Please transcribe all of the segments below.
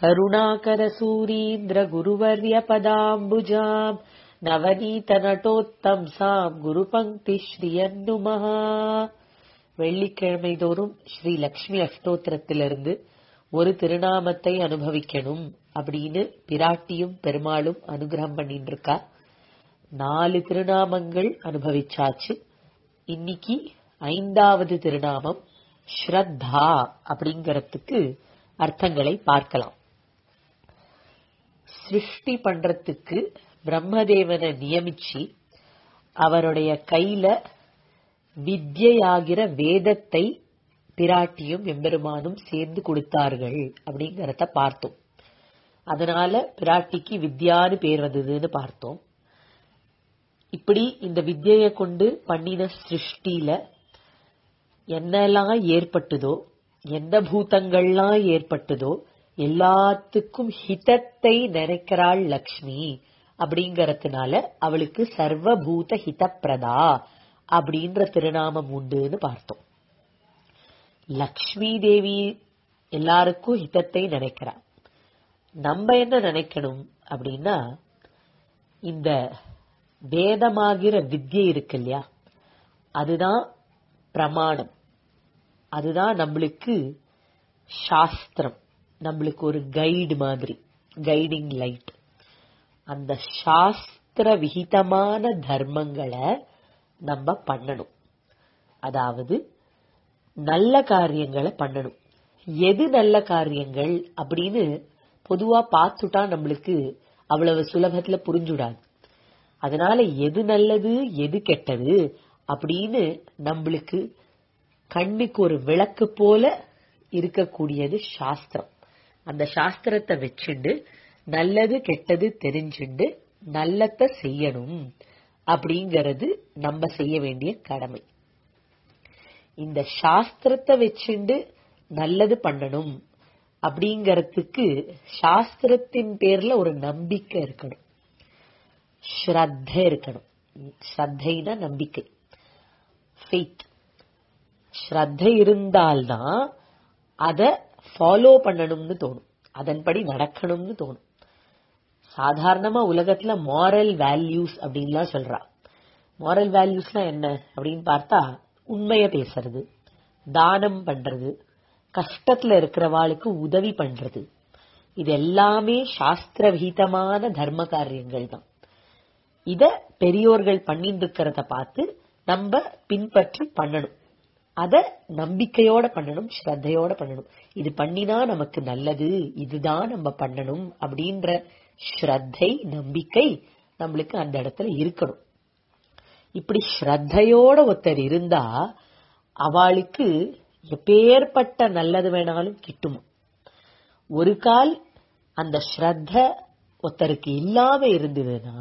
करुणाकरसूरीन्द्रगुरुवर्यपदाम्बुजाम् நவநீதநட்டோத்தம்சாம் குரு பங்கி ஸ்ரீயன்னுமஹா வெள்ளிக்கிழமை தோறும் ஸ்ரீ லக்ஷ்மி அஷ்டோத்திரத்திலிருந்து ஒரு திருநாமத்தை அனுபவிக்கணும் அப்படின்னு பிராட்டியும் பெருமாளும் அனுகிரகம் பண்ணிட்டு இருக்கா நாலு திருநாமங்கள் அனுபவிச்சாச்சு இன்னைக்கு ஐந்தாவது திருநாமம் ஸ்ரத்தா அப்படிங்கறதுக்கு அர்த்தங்களை பார்க்கலாம் சிருஷ்டி பண்றதுக்கு பிரம்மதேவனை நியமிச்சு அவருடைய கையில வித்யாகிற வேதத்தை பிராட்டியும் எம்பெருமானும் சேர்ந்து கொடுத்தார்கள் அப்படிங்கறத பார்த்தோம் அதனால பிராட்டிக்கு வித்யான்னு பேர் வந்ததுன்னு பார்த்தோம் இப்படி இந்த வித்யை கொண்டு பண்ணின சிருஷ்டில என்னெல்லாம் ஏற்பட்டதோ எந்த பூதங்கள்லாம் ஏற்பட்டதோ எல்லாத்துக்கும் ஹிதத்தை நினைக்கிறாள் லக்ஷ்மி அப்படிங்கறதுனால அவளுக்கு சர்வபூத ஹிதப்பிரதா அப்படின்ற திருநாமம் உண்டுன்னு பார்த்தோம் லக்ஷ்மி தேவி எல்லாருக்கும் ஹிதத்தை நினைக்கிறா நம்ம என்ன நினைக்கணும் அப்படின்னா இந்த வேதமாகிற வித்யை இருக்கு இல்லையா அதுதான் பிரமாணம் அதுதான் நம்மளுக்கு சாஸ்திரம் நம்மளுக்கு ஒரு கைடு மாதிரி கைடிங் லைட் அந்த சாஸ்திர விகிதமான தர்மங்களை நம்ம பண்ணணும் அதாவது நல்ல காரியங்களை பண்ணணும் எது நல்ல காரியங்கள் அப்படின்னு பொதுவா பார்த்துட்டா நம்மளுக்கு அவ்வளவு சுலபத்துல புரிஞ்சுடாது அதனால எது நல்லது எது கெட்டது அப்படின்னு நம்மளுக்கு கண்ணுக்கு ஒரு விளக்கு போல இருக்கக்கூடியது சாஸ்திரம் அந்த சாஸ்திரத்தை வச்சுண்டு நல்லது கெட்டது தெரிஞ்சுண்டு நல்லத்தை செய்யணும் அப்படிங்கறது நம்ம செய்ய வேண்டிய கடமை இந்த சாஸ்திரத்தை வச்சுண்டு நல்லது பண்ணணும் அப்படிங்கறதுக்கு சாஸ்திரத்தின் பேர்ல ஒரு நம்பிக்கை இருக்கணும் ஸ்ரத்த இருக்கணும் ஸ்ரத்தைனா நம்பிக்கை ஃபெய்த் ஸ்ரத்த இருந்தால்தான் அத ஃபாலோ பண்ணணும்னு தோணும் அதன்படி நடக்கணும்னு தோணும் சாதாரணமா உலகத்துல மாரல் வேல்யூஸ் அப்படின்லாம் சொல்றா மாரல் வேல்யூஸ்னா என்ன அப்படின்னு பார்த்தா உண்மைய பேசுறது தானம் பண்றது கஷ்டத்துல இருக்கிறவாளுக்கு உதவி பண்றது இது எல்லாமே சாஸ்திர விகிதமான தர்ம காரியங்கள் தான் இத பெரியோர்கள் பண்ணிட்டு இருக்கிறத பார்த்து நம்ம பின்பற்றி பண்ணணும் அத நம்பிக்கையோட பண்ணணும் ஸ்ரத்தையோட பண்ணணும் இது பண்ணினா நமக்கு நல்லது இதுதான் நம்ம பண்ணணும் அப்படின்ற ஸ்ரத்தை நம்பிக்கை நம்மளுக்கு அந்த இடத்துல இருக்கணும் இப்படி ஸ்ரத்தையோட ஒருத்தர் இருந்தா அவளுக்கு எப்பேற்பட்ட நல்லது வேணாலும் கிட்டுமா ஒரு கால் அந்த ஸ்ரத்த ஒருத்தருக்கு இல்லாம இருந்ததுன்னா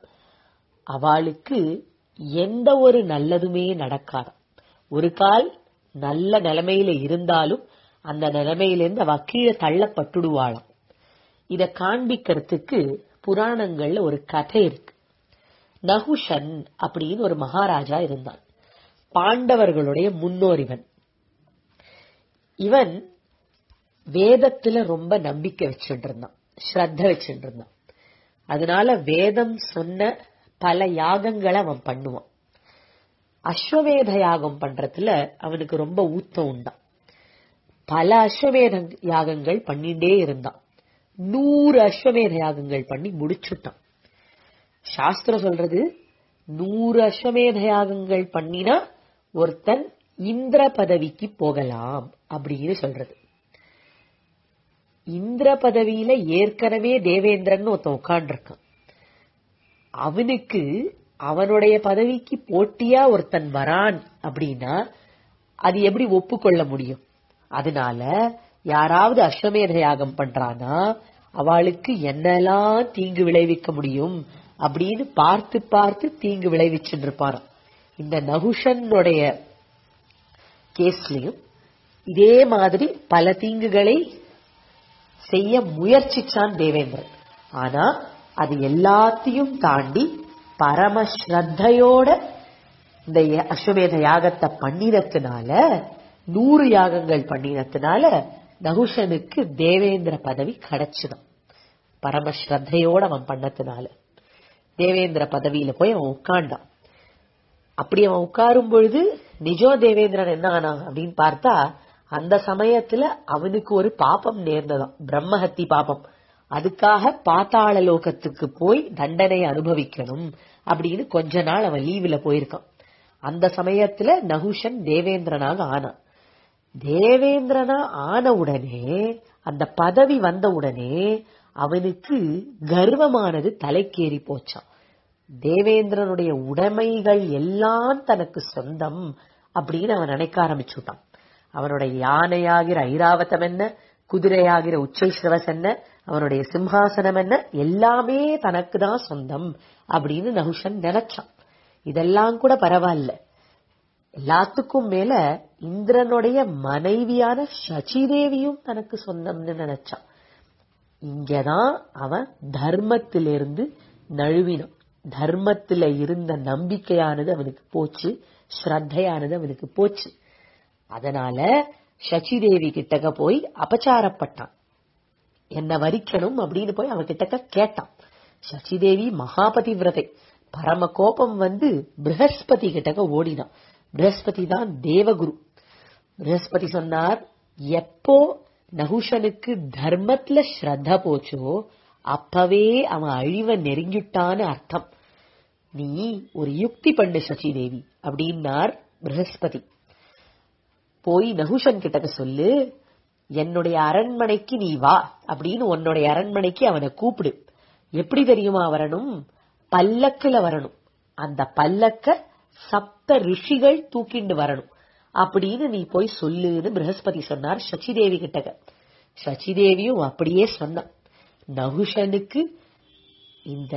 அவளுக்கு எந்த ஒரு நல்லதுமே நடக்காது ஒரு கால் நல்ல நிலைமையில இருந்தாலும் அந்த நிலைமையிலிருந்து அவ கீழே தள்ளப்பட்டுடுவாளாம் இத காண்பிக்கிறதுக்கு புராணங்கள்ல ஒரு கதை இருக்கு நகுஷன் அப்படின்னு ஒரு மகாராஜா இருந்தான் பாண்டவர்களுடைய முன்னோர் இவன் இவன் வேதத்துல ரொம்ப நம்பிக்கை வச்சுட்டு இருந்தான் ஸ்ரத்த வச்சுட்டு இருந்தான் அதனால வேதம் சொன்ன பல யாகங்களை அவன் பண்ணுவான் அஸ்வமேத யாகம் பண்றதுல அவனுக்கு ரொம்ப ஊத்தம் உண்டான் பல அஸ்வமேத யாகங்கள் பண்ணிட்டே இருந்தான் நூறு அஸ்வமேத யாகங்கள் பண்ணி முடிச்சுட்டான் சாஸ்திரம் சொல்றது நூறு அஸ்வமேத யாகங்கள் பண்ணினா ஒருத்தன் இந்திர பதவிக்கு போகலாம் அப்படின்னு சொல்றது இந்திர பதவியில ஏற்கனவே தேவேந்திரன் ஒருத்தன் உட்காண்டிருக்கான் அவனுக்கு அவனுடைய பதவிக்கு போட்டியா ஒருத்தன் வரான் அப்படின்னா அது எப்படி ஒப்புக்கொள்ள முடியும் அதனால யாராவது அஸ்வமேத யாகம் பண்றானா அவளுக்கு என்னெல்லாம் தீங்கு விளைவிக்க முடியும் அப்படின்னு பார்த்து பார்த்து தீங்கு விளைவிச்சுட்டு இருப்பாராம் இந்த நகுஷனுடைய கேஸ்லயும் இதே மாதிரி பல தீங்குகளை செய்ய முயற்சிச்சான் தேவேந்திரன் ஆனா அது எல்லாத்தையும் தாண்டி பரம ஸ்ரத்தையோட இந்த அஸ்வமேத யாகத்தை பண்ணினத்தினால நூறு யாகங்கள் பண்ணினத்தினால நகுஷனுக்கு தேவேந்திர பதவி கிடைச்சிடும் பரமஸ்ரத்தையோட அவன் பண்ணதுனால தேவேந்திர பதவியில போய் அவன் உட்கார்ந்தான் அப்படி அவன் உட்காரும் பொழுது நிஜோ தேவேந்திரன் என்ன ஆனா அப்படின்னு பார்த்தா அந்த சமயத்துல அவனுக்கு ஒரு பாபம் நேர்ந்ததாம் பிரம்மஹத்தி பாபம் அதுக்காக பாத்தாள லோகத்துக்கு போய் தண்டனை அனுபவிக்கணும் அப்படின்னு கொஞ்ச நாள் அவன் லீவுல போயிருக்கான் அந்த சமயத்துல நகுஷன் தேவேந்திரனாக ஆனான் தேவேந்திரனா ஆன உடனே அந்த பதவி வந்த உடனே அவனுக்கு கர்வமானது தலைக்கேறி போச்சான் தேவேந்திரனுடைய உடைமைகள் எல்லாம் தனக்கு சொந்தம் அப்படின்னு அவன் நினைக்க ஆரம்பிச்சுட்டான் அவனுடைய யானையாகிற ஐராவதம் என்ன குதிரையாகிற உச்சைஸ்ரவஸ் என்ன அவனுடைய சிம்ஹாசனம் என்ன எல்லாமே தனக்கு தான் சொந்தம் அப்படின்னு நகுஷன் நினைச்சான் இதெல்லாம் கூட பரவாயில்ல எல்லாத்துக்கும் மேல இந்திரனுடைய மனைவியான சச்சிதேவியும் தனக்கு சொந்தம்னு நினைச்சான் இங்கதான் அவன் தர்மத்திலிருந்து நழுவினான் தர்மத்துல இருந்த நம்பிக்கையானது அவனுக்கு போச்சு ஸ்ரத்தையானது அவனுக்கு போச்சு அதனால சச்சிதேவி கிட்டக்க போய் அபச்சாரப்பட்டான் என்ன வரிக்கணும் அப்படின்னு போய் அவன் கிட்டக்க கேட்டான் சச்சிதேவி மகாபதி விரதை பரம கோபம் வந்து பிரகஸ்பதி கிட்டக்க ஓடினான் பிரகஸ்பதி தான் தேவகுரு பிரகஸ்பதி சொன்னார் எப்போ நகுஷனுக்கு தர்மத்துல ஸ்ரத்த போச்சோ அப்பவே அவன் அழிவ நெருங்கிட்டான்னு அர்த்தம் நீ ஒரு யுக்தி பண்ணு சச்சிதேவி அப்படின்னார் பிரகஸ்பதி போய் நகுஷன் கிட்டக்க சொல்லு என்னுடைய அரண்மனைக்கு நீ வா அப்படின்னு உன்னுடைய அரண்மனைக்கு அவனை கூப்பிடு எப்படி தெரியுமா வரணும் பல்லக்குல வரணும் அந்த பல்லக்க சப்த ரிஷிகள் தூக்கிண்டு வரணும் அப்படின்னு நீ போய் சொல்லுன்னு பிரகஸ்பதி சொன்னார் சச்சிதேவி கிட்டக்க சச்சிதேவியும் அப்படியே சொன்னான் நகுஷனுக்கு இந்த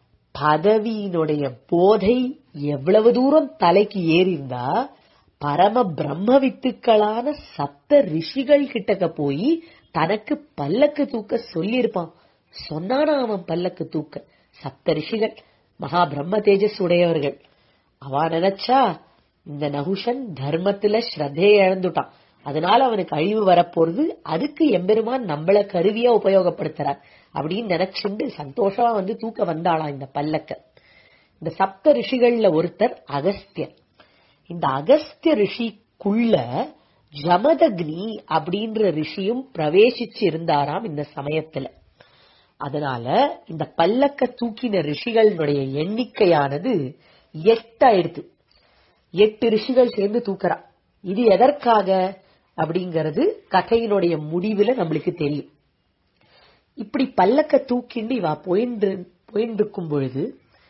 பதவியினுடைய போதை எவ்வளவு தூரம் தலைக்கு ஏறிந்தா பரம பிரம்ம வித்துக்களான சப்த ரிஷிகள் கிட்டக்க போய் தனக்கு பல்லக்கு தூக்க சொல்லியிருப்பான் சொன்னானா அவன் பல்லக்கு தூக்க சப்த ரிஷிகள் மகா பிரம்ம தேஜஸ் உடையவர்கள் அவ நினைச்சா இந்த நகுஷன் தர்மத்துல ஸ்ரத்தையை இழந்துட்டான் அதனால அவனுக்கு அழிவு வரப்போறது அதுக்கு எம்பெருமான் நம்மள கருவியா உபயோகப்படுத்துறார் அப்படின்னு நினைச்சுண்டு சந்தோஷமா வந்து தூக்க வந்தாளாம் இந்த பல்லக்க இந்த சப்த ரிஷிகள்ல ஒருத்தர் அகஸ்தியர் இந்த அகஸ்திய ரிஷிக்குள்ள ஜமதக்னி அப்படின்ற ரிஷியும் பிரவேசிச்சு இருந்தாராம் இந்த சமயத்துல அதனால இந்த பல்லக்க தூக்கின ரிஷிகளுடைய எண்ணிக்கையானது எட்டாயிடுத்து எட்டு ரிஷிகள் சேர்ந்து தூக்குறா இது எதற்காக அப்படிங்கறது கதையினுடைய முடிவுல நம்மளுக்கு தெரியும் இப்படி பல்லக்க தூக்கிண்டு இவா போயின்று போயின்னு இருக்கும் பொழுது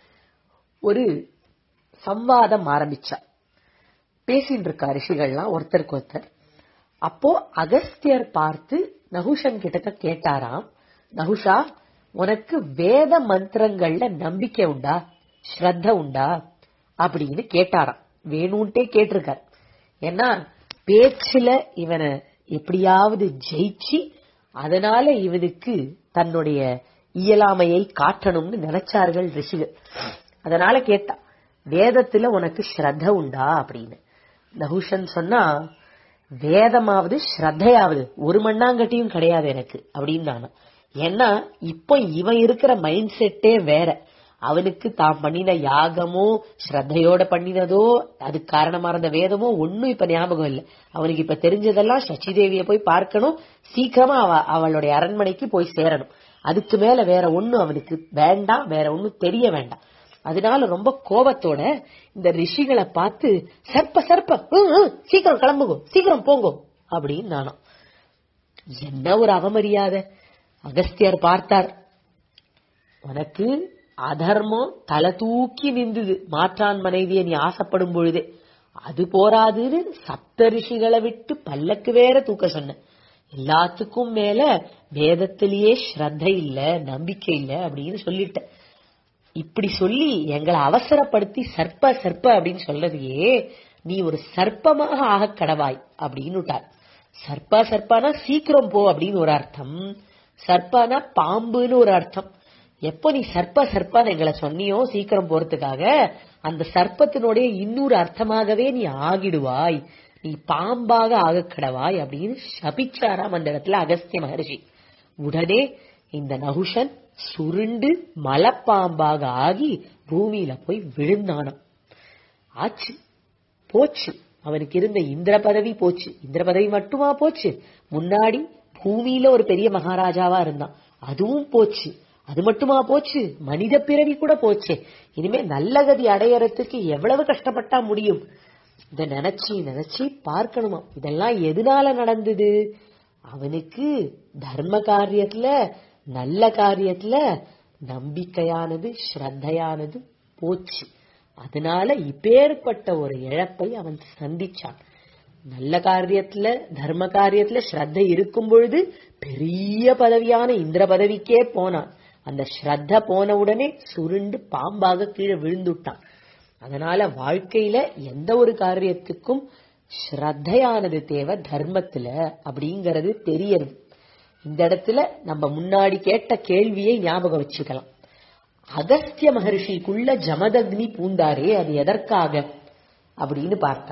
ஒரு சம்வாதம் ஆரம்பிச்சா பேசிட்டு இருக்கா ரிஷிகள்லாம் ஒருத்தருக்கு ஒருத்தர் அப்போ அகஸ்தியர் பார்த்து நகுஷன் கிட்ட கேட்டாராம் நகுஷா உனக்கு வேத மந்திரங்கள்ல நம்பிக்கை உண்டா ஸ்ரத்த உண்டா அப்படின்னு கேட்டாராம் வேணும்ட்டே கேட்டிருக்கார் ஏன்னா பேச்சுல இவனை எப்படியாவது ஜெயிச்சு அதனால இவனுக்கு தன்னுடைய இயலாமையை காட்டணும்னு நினைச்சார்கள் ரிஷிகள் அதனால கேட்டா வேதத்துல உனக்கு ஸ்ரத்த உண்டா அப்படின்னு நகுஷன் சொன்னா வேதமாவது ஸ்ரத்தையாவது ஒரு மண்ணாங்கட்டியும் கிடையாது எனக்கு அப்படின்னு நானா ஏன்னா இப்போ இவன் இருக்கிற மைண்ட் செட்டே வேற அவனுக்கு தான் பண்ணின யாகமோ ஸ்ரத்தையோட பண்ணினதோ அதுக்கு காரணமா இருந்த வேதமோ ஒன்னும் இப்ப ஞாபகம் இல்ல அவனுக்கு இப்ப தெரிஞ்சதெல்லாம் சச்சிதேவிய போய் பார்க்கணும் சீக்கிரமா அவ அவளுடைய அரண்மனைக்கு போய் சேரணும் அதுக்கு மேல வேற ஒண்ணும் அவனுக்கு வேண்டாம் வேற ஒண்ணும் தெரிய வேண்டாம் அதனால ரொம்ப கோபத்தோட இந்த ரிஷிகளை பார்த்து சர்ப்ப சர்ப்ப ஹம், ஹம், சீக்கிரம் கிளம்புங்க சீக்கிரம் போங்க அப்படின்னு நானும் என்ன ஒரு அவமரியாதை அகஸ்தியர் பார்த்தார் உனக்கு அதர்மம் தலை தூக்கி நின்றுது மாற்றான் மனைவியை நீ ஆசைப்படும் பொழுதே அது போராதுன்னு சப்த ரிஷிகளை விட்டு பல்லக்கு வேற தூக்க சொன்ன எல்லாத்துக்கும் மேல வேதத்திலேயே ஸ்ரத்தை இல்ல நம்பிக்கை இல்ல அப்படின்னு சொல்லிட்ட இப்படி சொல்லி எங்களை அவசரப்படுத்தி சர்ப்ப சர்ப்ப அப்படின்னு சொல்றதையே நீ ஒரு சர்ப்பமாக ஆக கடவாய் அப்படின்னு விட்டார் சர்ப்பா சர்ப்பானா சீக்கிரம் போ அப்படின்னு ஒரு அர்த்தம் சர்ப்பானா பாம்புன்னு ஒரு அர்த்தம் எப்போ நீ சர்ப்ப சர்ப்பான்னு எங்களை சொன்னியோ சீக்கிரம் போறதுக்காக அந்த சர்ப்பத்தினுடைய இன்னொரு அர்த்தமாகவே நீ ஆகிடுவாய் நீ பாம்பாக ஆகக்கடவாய் அப்படின்னு சபிச்சாராம் அந்த இடத்துல அகஸ்திய மகர்ஷி உடனே இந்த நகுஷன் சுருண்டு மலப்பாம்பாக ஆகி பூமியில போய் விழுந்தானாம் ஆச்சு போச்சு அவனுக்கு இருந்த இந்திர பதவி போச்சு இந்திர பதவி மட்டுமா போச்சு முன்னாடி பூமியில ஒரு பெரிய மகாராஜாவா இருந்தான் அதுவும் போச்சு அது மட்டுமா போச்சு மனித பிறவி கூட போச்சு இனிமே நல்ல கதி அடையறதுக்கு எவ்வளவு கஷ்டப்பட்டா முடியும் இத நினைச்சு நினைச்சு பார்க்கணுமா இதெல்லாம் எதனால நடந்தது அவனுக்கு தர்ம காரியத்துல நல்ல காரியத்துல நம்பிக்கையானது ஸ்ரத்தையானது போச்சு அதனால இப்பேற்பட்ட ஒரு இழப்பை அவன் சந்திச்சான் நல்ல காரியத்துல தர்ம காரியத்துல ஸ்ரத்தை இருக்கும் பொழுது பெரிய பதவியான இந்திர பதவிக்கே போனான் அந்த ஸ்ரத்த போன உடனே சுருண்டு பாம்பாக கீழே விழுந்துட்டான் அதனால வாழ்க்கையில எந்த ஒரு காரியத்துக்கும் ஸ்ரத்தையானது தேவை தர்மத்துல அப்படிங்கறது தெரியறது இந்த இடத்துல நம்ம முன்னாடி கேட்ட கேள்வியை ஞாபகம் வச்சுக்கலாம் அகஸ்திய மகர்ஷிக்குள்ள ஜமதக்னி பூந்தாரே அது எதற்காக அப்படின்னு பார்த்தா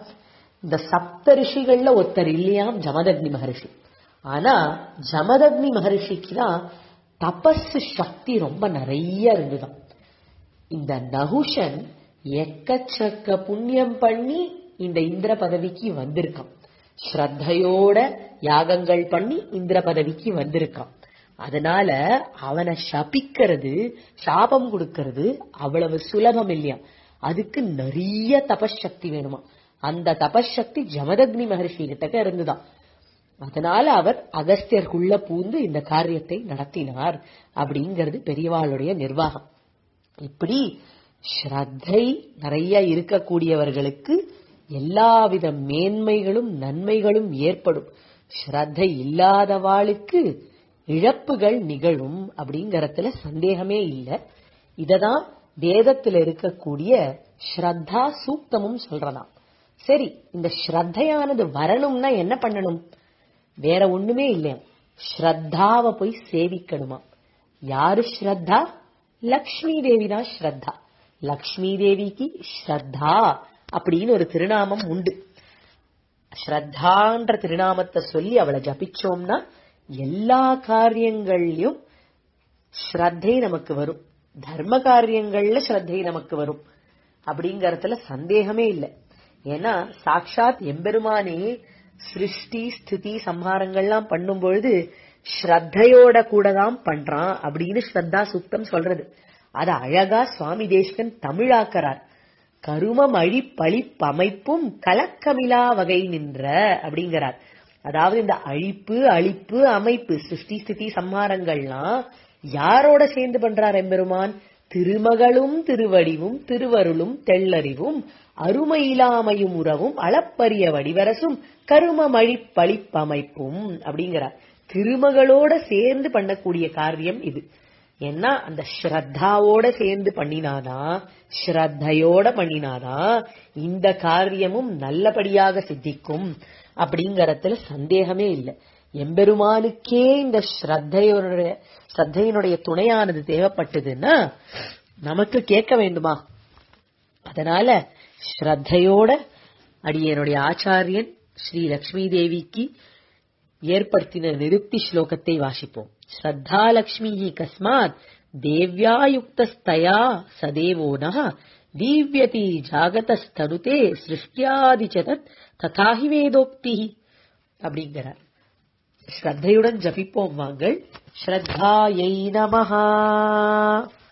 இந்த சப்த ரிஷிகள்ல ஒருத்தர் இல்லையாம் ஜமதக்னி மகர்ஷி ஆனா ஜமதக்னி மகர்ஷிக்கு தான் தபஸ் சக்தி ரொம்ப நிறைய இருந்துதான் இந்த நகுஷன் எக்கச்சக்க புண்ணியம் பண்ணி இந்த இந்திர பதவிக்கு வந்திருக்கான் ஸ்ரத்தையோட யாகங்கள் பண்ணி இந்திர பதவிக்கு வந்திருக்கான் அதனால அவனை சபிக்கிறது சாபம் கொடுக்கிறது அவ்வளவு சுலபம் இல்லையா அதுக்கு நிறைய தபசக்தி வேணுமா அந்த தபசக்தி ஜமதக்னி மகர்ஷி கிட்ட இருந்துதான் அதனால அவர் அகஸ்தியருக்குள்ள பூந்து இந்த காரியத்தை நடத்தினார் அப்படிங்கிறது பெரியவாளுடைய நிர்வாகம் இப்படி ஸ்ரத்தை நிறைய இருக்கக்கூடியவர்களுக்கு எல்லாவித மேன்மைகளும் நன்மைகளும் ஏற்படும் ஸ்ரத்தை இல்லாதவாளுக்கு இழப்புகள் நிகழும் அப்படிங்கறதுல சந்தேகமே இல்லை இததான் வேதத்துல இருக்கக்கூடிய ஸ்ரத்தா சூக்தமும் சொல்றதாம் சரி இந்த ஸ்ரத்தையானது வரணும்னா என்ன பண்ணணும் வேற ஒண்ணுமே இல்லையா ஸ்ரத்தாவை போய் சேவிக்கணுமா யாரு ஸ்ரத்தா லக்ஷ்மி தேவி தான் ஸ்ரத்தா லக்ஷ்மி தேவிக்கு ஸ்ரத்தா அப்படின்னு ஒரு திருநாமம் உண்டு ஸ்ரத்தான்ற திருநாமத்தை சொல்லி அவளை ஜபிச்சோம்னா எல்லா காரியங்கள்லயும் ஸ்ரத்தை நமக்கு வரும் தர்ம காரியங்கள்ல ஸ்ரத்தை நமக்கு வரும் அப்படிங்கறதுல சந்தேகமே இல்லை ஏன்னா சாட்சாத் எம்பெருமானே சிருஷ்டி ஸ்திதி சம்ஹாரங்கள்லாம் பண்ணும் பொழுது ஸ்ரத்தையோட கூட தான் பண்றான் அப்படின்னு ஸ்ரத்தா சுத்தம் சொல்றது அத அழகா சுவாமி தேஷ்கன் தமிழாக்கிறார் கருமம் அழிப்பழிப்பமைப்பும் கலக்கமிலா வகை நின்ற அப்படிங்கிறார் அதாவது இந்த அழிப்பு அழிப்பு அமைப்பு சிருஷ்டி ஸ்திதி சம்ஹாரங்கள்லாம் யாரோட சேர்ந்து பண்றார் எம்பெருமான் திருமகளும் திருவடிவும் திருவருளும் தெள்ளறிவும் அருமையிலாமையும் உறவும் அளப்பரிய வடிவரசும் கருமமழி பழிப்பமைப்பும் அப்படிங்கிறார் திருமகளோட சேர்ந்து பண்ணக்கூடிய காரியம் இது ஏன்னா அந்த ஸ்ரத்தாவோட சேர்ந்து பண்ணினாதான் ஸ்ரத்தையோட பண்ணினாதான் இந்த காரியமும் நல்லபடியாக சித்திக்கும் அப்படிங்கறதுல சந்தேகமே இல்லை எம்பெருமானுக்கே இந்த ஸ்ரத்தையோட ஸ்ரத்தையினுடைய துணையானது தேவைப்பட்டதுன்னா நமக்கு கேட்க வேண்டுமா அதனால ஸ்ரத்தையோட அடியனுடைய ஆச்சாரியன் ஸ்ரீ லக்ஷ்மி தேவிக்கு ஏற்படுத்தின நிருக்தி ஸ்லோகத்தை வாசிப்போம் ஸ்ரத்தா லக்ஷ்மி கஸ்மாத் தேவ்யா யுக்தஸ்தயா சதேவோ நக தீவ்யதி ஜாகதஸ்தனுதே சிருஷ்டியாதிச்சதத் ததாஹி வேதோக்தி அப்படிங்கிறார் ஸ்ரத்தையுடன் ஜபிப்போம் வாங்கள் ஸ்ரத்தாயை நமஹா